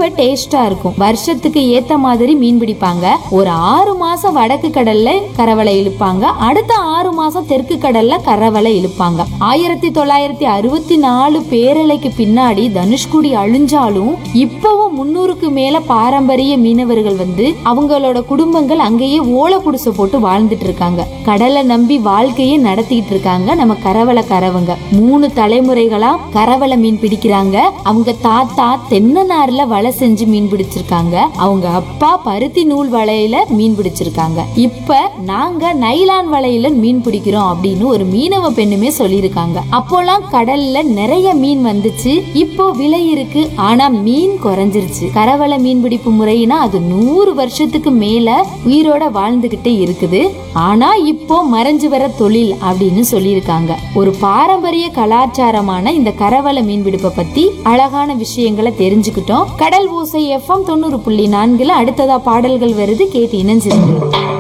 ரொம்ப டேஸ்டா இருக்கும் வருஷத்துக்கு ஏத்த மாதிரி மீன் பிடிப்பாங்க ஒரு ஆறு மாசம் வடக்கு கடல்ல கரவலை இழுப்பாங்க அடுத்த ஆறு மாசம் தெற்கு கடல்ல கரவலை இழுப்பாங்க ஆயிரத்தி தொள்ளாயிரத்தி அறுபத்தி நாலு பேரலைக்கு பின்னாடி தனுஷ்குடி அழிஞ்சாலும் இப்பவும் முன்னூறுக்கு மேல பாரம்பரிய மீனவர்கள் வந்து அவங்களோட குடும்பங்கள் அங்கேயே ஓலை குடிசை போட்டு வாழ்ந்துட்டு இருக்காங்க கடலை நம்பி வாழ்க்கையே நடத்திட்டு இருக்காங்க நம்ம கரவலை கரவங்க மூணு தலைமுறைகளா கரவலை மீன் பிடிக்கிறாங்க அவங்க தாத்தா தென்னநார்ல வலை செஞ்சு மீன் பிடிச்சிருக்காங்க அவங்க அப்பா பருத்தி நூல் வலையில மீன் பிடிச்சிருக்காங்க இப்ப நாங்க நைலான் வலையில மீன் பிடிக்கிறோம் அப்படின்னு ஒரு மீனவ பெண்ணுமே சொல்லியிருக்காங்க அப்போலாம் கடல்ல நிறைய மீன் வந்துச்சு இப்போ விலை இருக்கு ஆனா மீன் குறைஞ்சிருச்சு கரவலை மீன் பிடிப்பு முறைனா அது நூறு வருஷத்துக்கு மேல உயிரோட வாழ்ந்துகிட்டே இருக்குது ஆனா இப்போ மறைஞ்சு வர தொழில் அப்படின்னு சொல்லியிருக்காங்க ஒரு பாரம்பரிய கலாச்சாரமான இந்த கரவலை மீன்பிடிப்பை பத்தி அழகான விஷயங்களை தெரிஞ்சுக்கிட்டோம் கடல் ஓசை எஃப்எம் தொண்ணூறு புள்ளி நான்குல அடுத்ததா பாடல்கள் வருது கேட்டு இணைஞ்சிருக்கு